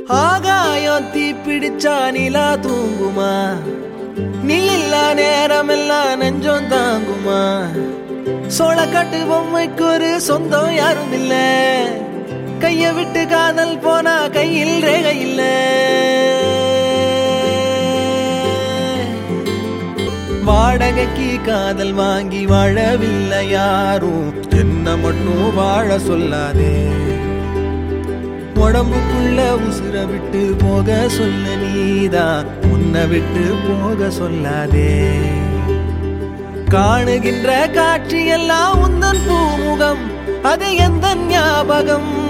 ஆகாயம் தீ பிடிச்சா நிலா தூங்குமா நீ இல்லா நேரமெல்லாம் நெஞ்சம் தாங்குமா சோளக்காட்டு பொம்மைக்கு ஒரு சொந்தம் யாரும் இல்ல கைய விட்டு காதல் போனா கையில் ரேகை இல்ல வாடகைக்கு காதல் வாங்கி வாழவில்லை யாரும் என்ன மட்டும் வாழ சொல்லாதே உடம்புக்குள்ள உசுர விட்டு போக சொல்ல நீதான் உன்னை விட்டு போக சொல்லாதே காணுகின்ற காட்சியெல்லாம் உந்தன் பூமுகம் அது எந்த ஞாபகம்